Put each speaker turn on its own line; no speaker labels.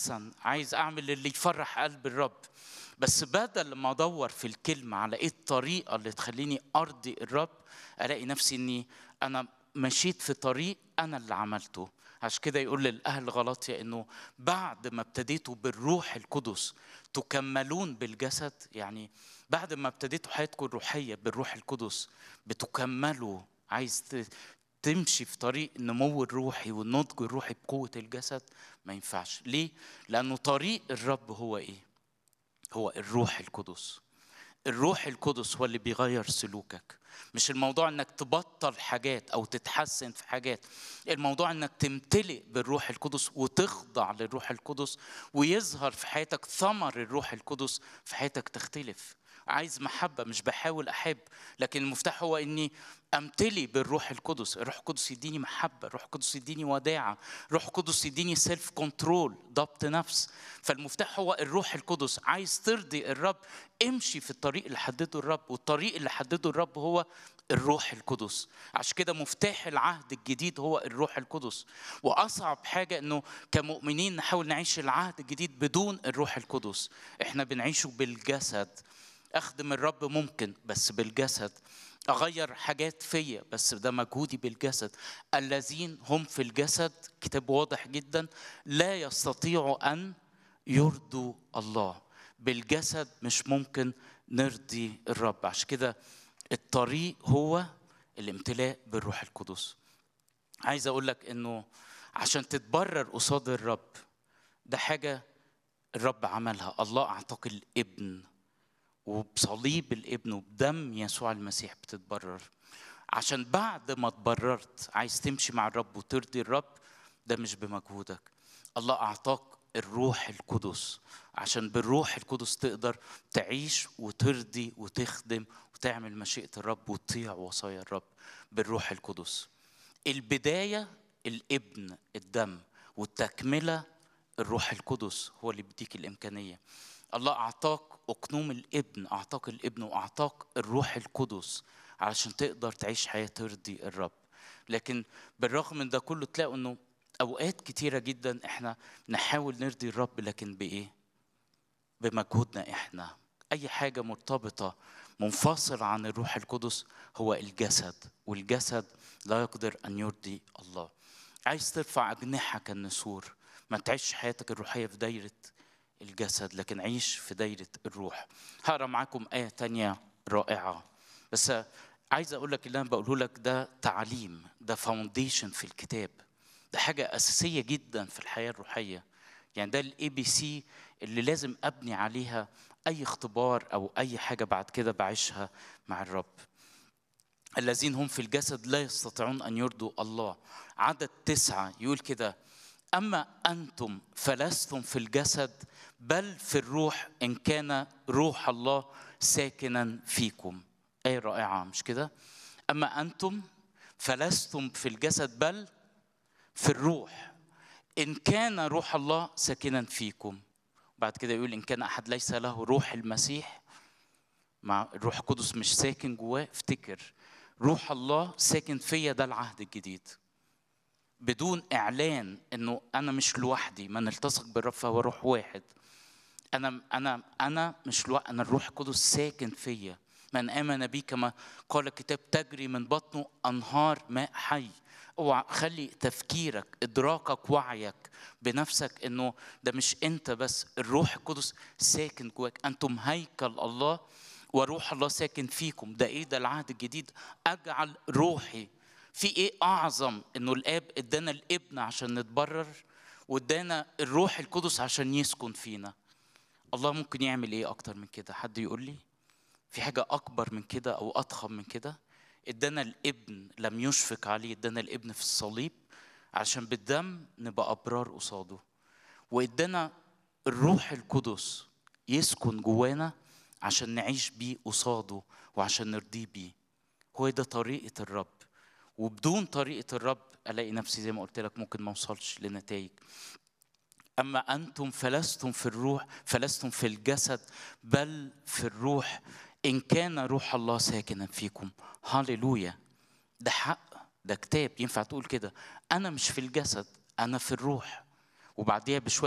احسن عايز اعمل اللي يفرح قلب الرب بس بدل ما ادور في الكلمه على ايه الطريقه اللي تخليني ارضي الرب الاقي نفسي اني انا مشيت في طريق انا اللي عملته عشان كده يقول للاهل غلطيا انه بعد ما ابتديتوا بالروح القدس تكملون بالجسد يعني بعد ما ابتديتوا حياتكم الروحيه بالروح القدس بتكملوا عايز تمشي في طريق النمو الروحي والنضج الروحي بقوه الجسد ما ينفعش ليه لانه طريق الرب هو ايه هو الروح القدس الروح القدس هو اللي بيغير سلوكك مش الموضوع انك تبطل حاجات او تتحسن في حاجات الموضوع انك تمتلئ بالروح القدس وتخضع للروح القدس ويظهر في حياتك ثمر الروح القدس في حياتك تختلف عايز محبه مش بحاول احب لكن المفتاح هو اني امتلي بالروح القدس الروح القدس يديني محبه الروح القدس يديني وداعه الروح القدس يديني سيلف كنترول ضبط نفس فالمفتاح هو الروح القدس عايز ترضي الرب امشي في الطريق اللي حدده الرب والطريق اللي حدده الرب هو الروح القدس عشان كده مفتاح العهد الجديد هو الروح القدس واصعب حاجه انه كمؤمنين نحاول نعيش العهد الجديد بدون الروح القدس احنا بنعيشه بالجسد اخدم الرب ممكن بس بالجسد اغير حاجات فيا بس ده مجهودي بالجسد الذين هم في الجسد كتاب واضح جدا لا يستطيعوا ان يرضوا الله بالجسد مش ممكن نرضي الرب عشان كده الطريق هو الامتلاء بالروح القدس عايز اقول لك انه عشان تتبرر قصاد الرب ده حاجه الرب عملها الله اعطاك الابن وبصليب الابن وبدم يسوع المسيح بتتبرر عشان بعد ما اتبررت عايز تمشي مع الرب وترضي الرب ده مش بمجهودك الله اعطاك الروح القدس عشان بالروح القدس تقدر تعيش وترضي وتخدم وتعمل مشيئة الرب وتطيع وصايا الرب بالروح القدس البداية الابن الدم والتكملة الروح القدس هو اللي بيديك الإمكانية الله أعطاك أقنوم الابن أعطاك الابن وأعطاك الروح القدس علشان تقدر تعيش حياة ترضي الرب لكن بالرغم من ده كله تلاقوا انه اوقات كتيرة جدا احنا نحاول نرضي الرب لكن بايه بمجهودنا احنا اي حاجة مرتبطة منفصل عن الروح القدس هو الجسد والجسد لا يقدر ان يرضي الله عايز ترفع اجنحة كالنسور ما تعيش حياتك الروحية في دايرة الجسد لكن عيش في دايرة الروح هقرا معاكم آية تانية رائعة بس عايز اقول لك اللي انا بقوله لك ده تعليم ده فاونديشن في الكتاب ده حاجة أساسية جدا في الحياة الروحية يعني ده الاي بي سي اللي لازم ابني عليها اي اختبار او اي حاجة بعد كده بعيشها مع الرب الذين هم في الجسد لا يستطيعون ان يرضوا الله عدد تسعة يقول كده اما انتم فلستم في الجسد بل في الروح ان كان روح الله ساكنا فيكم ايه رائعه مش كده اما انتم فلستم في الجسد بل في الروح ان كان روح الله ساكنا فيكم بعد كده يقول ان كان احد ليس له روح المسيح مع الروح القدس مش ساكن جواه افتكر روح الله ساكن فيا ده العهد الجديد بدون اعلان انه انا مش لوحدي من التصق بالرب فهو روح واحد انا انا انا مش لوحدي انا الروح القدس ساكن فيا من امن بي كما قال الكتاب تجري من بطنه انهار ماء حي اوعى خلي تفكيرك ادراكك وعيك بنفسك انه ده مش انت بس الروح القدس ساكن جواك انتم هيكل الله وروح الله ساكن فيكم ده ايه ده العهد الجديد اجعل روحي في ايه اعظم انه الاب ادانا الابن عشان نتبرر وادانا الروح القدس عشان يسكن فينا الله ممكن يعمل ايه اكتر من كده حد يقول لي في حاجه اكبر من كده او اضخم من كده ادانا الابن لم يشفق عليه ادانا الابن في الصليب عشان بالدم نبقى ابرار قصاده وادانا الروح القدس يسكن جوانا عشان نعيش بيه قصاده وعشان نرضيه بيه هو ده طريقه الرب وبدون طريقه الرب الاقي نفسي زي ما قلت لك ممكن ما اوصلش لنتائج اما انتم فلستم في الروح فلستم في الجسد بل في الروح ان كان روح الله ساكنا فيكم هاليلويا ده حق ده كتاب ينفع تقول كده انا مش في الجسد انا في الروح وبعديها بشويه